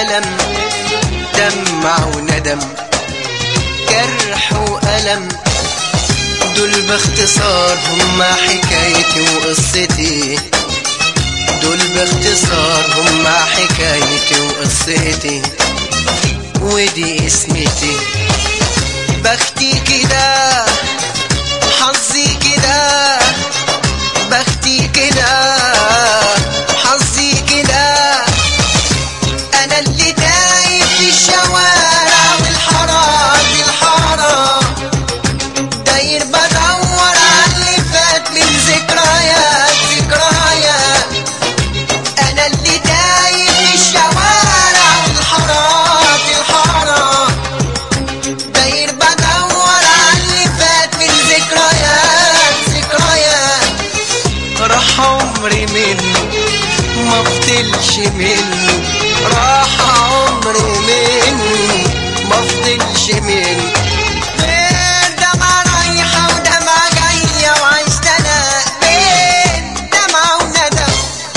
ألم دمع وندم جرح وألم دول باختصار هما حكايتي وقصتي دول باختصار هما حكايتي وقصتي ودي اسمتي بختي كده حظي كده بختي كده حظي كده انا اللي تايه في الشوارع والحارات الحارة داير بدور على اللي فات من ذكريات ذكريات انا اللي تايه في الشوارع والحارات الحارة داير بدور على اللي فات من ذكريات ذكريات راح عمري منه ما فضلش منه راح عمري منه ما فضلش منه غير دمعة رايحة ودمعة جاية وعشت أنا بين دمعة وندم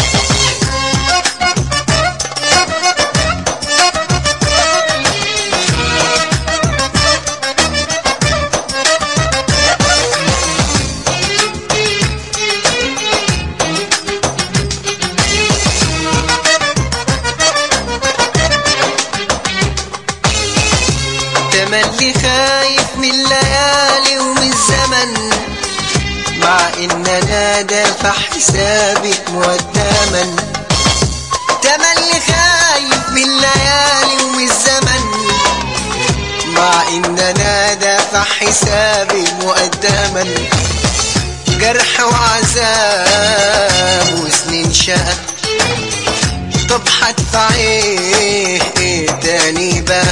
تملي خايف من الليالي ومن الزمن مع ان انا دافع حسابك مقدما تملي خايف من الليالي ومن الزمن مع ان انا دافع حسابي مقدما جرح وعذاب وسنين شقى طب هدفع ايه ايه تاني بقى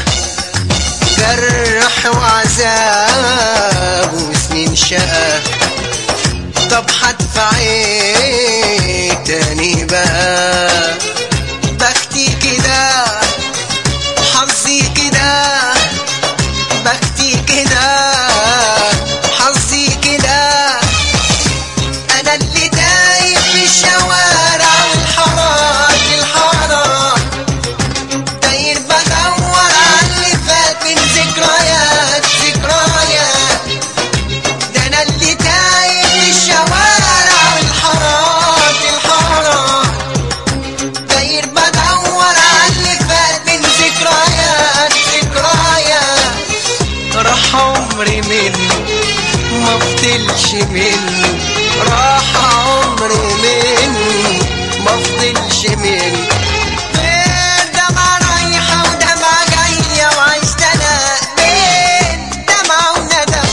جرح وعذاب وسنين شقى طب هدفع ايه تاني بقى بختي كده حظي كده بختي كده حظي كده انا اللي تايه في الشوارع والحارات الحارات داير بدور على اللي فات من ذكريات ذكريات ده انا اللي تايه في الشوارع والحارات الحارات داير بدور على اللي فات من ذكريات ذكريات راح عمري منه ما فضلش منه راح عمري منه ما فضلش منه غير دمعة رايحة ودمعة جاية وعشت أنا بين دمعة وندم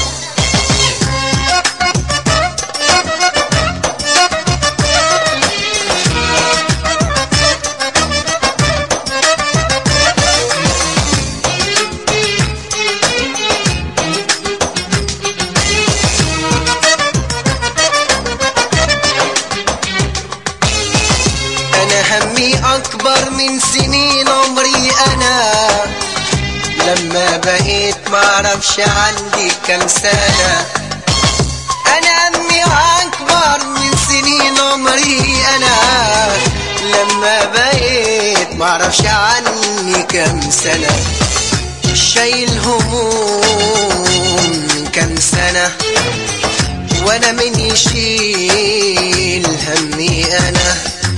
أنا همي أكبر من سنين عمري أنا لما بقيت معرفش عندي كام سنة أنا همي أكبر من سنين عمري أنا لما بقيت معرفش عني كام سنة شايل هموم من كام سنة وانا من يشيل همي انا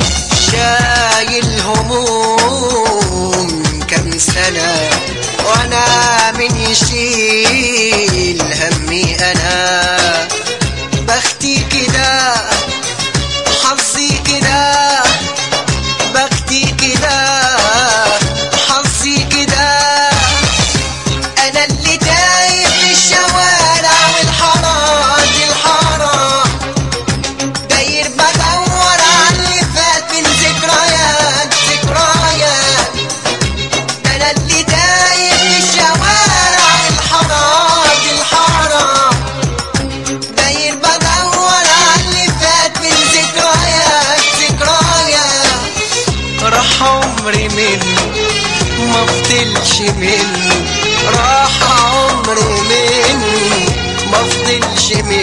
شايل هموم كم سنة وانا من يشيل همي انا بختي كده حظي كده بختي كده حظي كده انا اللي تايه في الشوارع والحارات الحارة داير بدور على اللي فات من ذكريات ذكريات ده انا اللي تايه في الشوارع والحارات الحارة داير بدور على اللي فات من ذكريات ذكريات راح عمري منه ما فضلش منه راح عمري منه ما فضلش منه